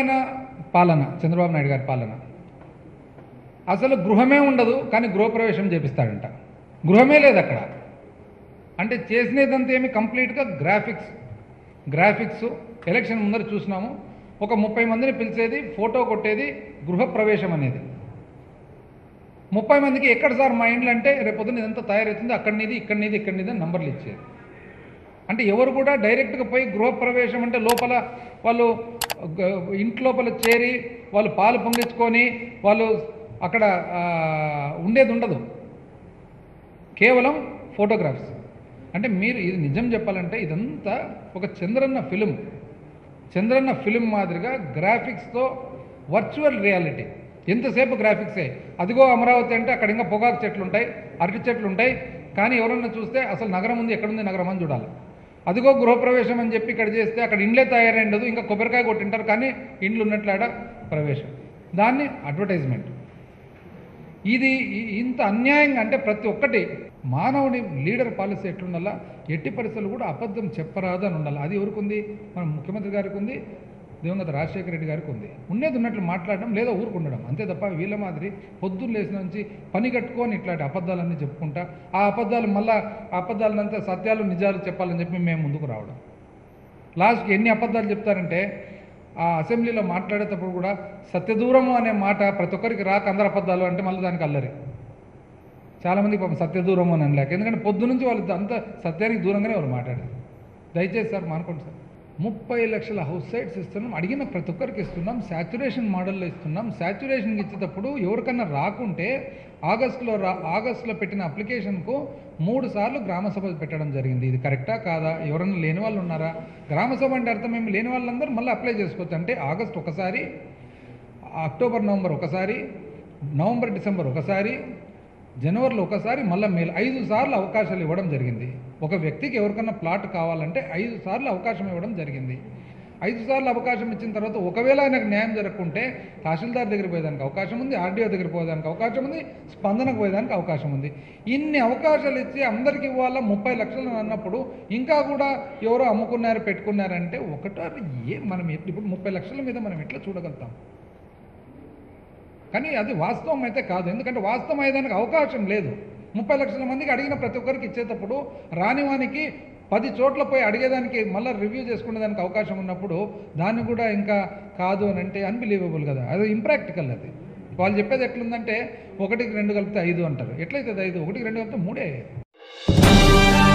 అద్భుతమైన పాలన చంద్రబాబు నాయుడు గారి పాలన అసలు గృహమే ఉండదు కానీ గృహప్రవేశం చేపిస్తాడంట గృహమే లేదు అక్కడ అంటే చేసినదంతా ఏమి కంప్లీట్గా గ్రాఫిక్స్ గ్రాఫిక్స్ ఎలక్షన్ ముందర చూసినాము ఒక ముప్పై మందిని పిలిచేది ఫోటో కొట్టేది గృహప్రవేశం అనేది ముప్పై మందికి ఎక్కడ సార్ మా ఇండ్లు అంటే రేపొద్దున ఇదంతా తయారవుతుంది అక్కడి నీది ఇక్కడి నీది ఇక్కడి నీది అని నంబర్లు ఇచ్చేది అంటే ఎవరు కూడా డైరెక్ట్గా పోయి గృహప్రవేశం అంటే లోపల వాళ్ళు గ- ఇంటి లోపల చేరి వాళ్ళు పాలు పొంగించుకొని వాళ్ళు అక్కడ ఆ, ఉండేది ఉండదు కేవలం ఫోటోగ్రాఫ్స్ అంటే మీరు ఇది నిజం చెప్పాలంటే ఇదంతా ఒక చంద్రన్న ఫిలిం చంద్రన్న ఫిలిం మాదిరిగా గ్రాఫిక్స్తో వర్చువల్ రియాలిటీ ఎంతసేపు గ్రాఫిక్సే అదిగో అమరావతి అంటే అక్కడ ఇంకా పొగాకు చెట్లు ఉంటాయి అరటి చెట్లు ఉంటాయి కానీ ఎవరన్నా చూస్తే అసలు నగరం ఉంది ఎక్కడుంది నగరం అని చూడాలి అదిగో గృహప్రవేశం అని చెప్పి ఇక్కడ చేస్తే అక్కడ ఇండ్లే తయారైండదు ఇంకా కొబ్బరికాయ కొట్టింటారు కానీ ఇండ్లు ఉన్నట్లాడ ప్రవేశం దాన్ని అడ్వర్టైజ్మెంట్ ఇది ఇ- ఇంత అన్యాయంగా అంటే ప్రతి ఒక్కటి మానవుని లీడర్ పాలసీ ఎట్లుండాలా ఎట్టి పరిస్థితులు కూడా అబద్ధం చెప్పరాదు అని ఉండాలి అది ఎవరికి ఉంది మన ముఖ్యమంత్రి గారికి ఉంది దివంగత రాజశేఖర రెడ్డి గారికి ఉంది ఉన్నది ఉన్నట్లు మాట్లాడడం లేదా ఊరుకుండడం అంతే తప్ప వీళ్ళ మాదిరి పొద్దున్న లేచిన నుంచి పని కట్టుకొని ఇట్లాంటి అబద్ధాలన్నీ చెప్పుకుంటా ఆ అబద్ధాలు మళ్ళా ఆ అబద్ధాలనంతా సత్యాలు నిజాలు చెప్పాలని చెప్పి మేము ముందుకు రావడం లాస్ట్కి ఎన్ని అబద్ధాలు చెప్తారంటే ఆ అసెంబ్లీలో మాట్లాడేటప్పుడు కూడా సత్యదూరము అనే మాట ప్రతి ఒక్కరికి రాక అందరు అబద్ధాలు అంటే మళ్ళీ దానికి అల్లరి చాలామంది పాపం సత్యదూరము అని అనలేక ఎందుకంటే పొద్దు నుంచి వాళ్ళు అంత సత్యానికి దూరంగానే వాళ్ళు మాట్లాడారు దయచేసి సార్ మానుకోండి సార్ ముప్పై లక్షల హౌస్ సైట్స్ ఇస్తున్నాం అడిగిన ప్రతి ఒక్కరికి ఇస్తున్నాం శాచురేషన్ మోడల్లో ఇస్తున్నాం శాచురేషన్కి ఇచ్చేటప్పుడు ఎవరికన్నా రాకుంటే ఆగస్టులో రా ఆగస్టులో పెట్టిన అప్లికేషన్కు మూడు సార్లు గ్రామ సభ పెట్టడం జరిగింది ఇది కరెక్టా కాదా ఎవరన్నా లేని వాళ్ళు ఉన్నారా గ్రామ సభ అంటే అర్థం ఏమి లేని వాళ్ళందరూ మళ్ళీ అప్లై చేసుకోవచ్చు అంటే ఆగస్ట్ ఒకసారి అక్టోబర్ నవంబర్ ఒకసారి నవంబర్ డిసెంబర్ ఒకసారి జనవరిలో ఒకసారి మళ్ళీ మేలు ఐదు సార్లు అవకాశాలు ఇవ్వడం జరిగింది ఒక వ్యక్తికి ఎవరికన్నా ప్లాట్ కావాలంటే ఐదు సార్లు అవకాశం ఇవ్వడం జరిగింది ఐదు సార్లు అవకాశం ఇచ్చిన తర్వాత ఒకవేళ ఆయనకు న్యాయం జరగకుంటే తహసీల్దార్ దగ్గర పోయేదానికి అవకాశం ఉంది ఆర్డీఓ దగ్గర పోయేదానికి అవకాశం ఉంది స్పందనకు పోయేదానికి అవకాశం ఉంది ఇన్ని అవకాశాలు ఇచ్చి అందరికి ఇవ్వాలా ముప్పై లక్షలు అని అన్నప్పుడు ఇంకా కూడా ఎవరో అమ్ముకున్నారు పెట్టుకున్నారంటే ఒకటో ఏ మనం ఎట్ల- ఇప్పుడు ముప్పై లక్షల మీద మనం ఎట్లా చూడగలుగుతాం కానీ అది వాస్తవం అయితే కాదు ఎందుకంటే వాస్తవం అయ్యేదానికి అవకాశం లేదు ముప్పై లక్షల మందికి అడిగిన ప్రతి ఒక్కరికి ఇచ్చేటప్పుడు రానివానికి పది చోట్ల పోయి అడిగేదానికి మళ్ళీ రివ్యూ చేసుకునేదానికి అవకాశం ఉన్నప్పుడు దాన్ని కూడా ఇంకా కాదు అని అంటే అన్బిలీవబుల్ కదా అది ఇంప్రాక్టికల్ అది వాళ్ళు చెప్పేది ఎట్లుందంటే ఒకటికి రెండు కలిపితే ఐదు అంటారు ఎట్లయితే ఐదు ఒకటికి రెండు కలిపితే మూడే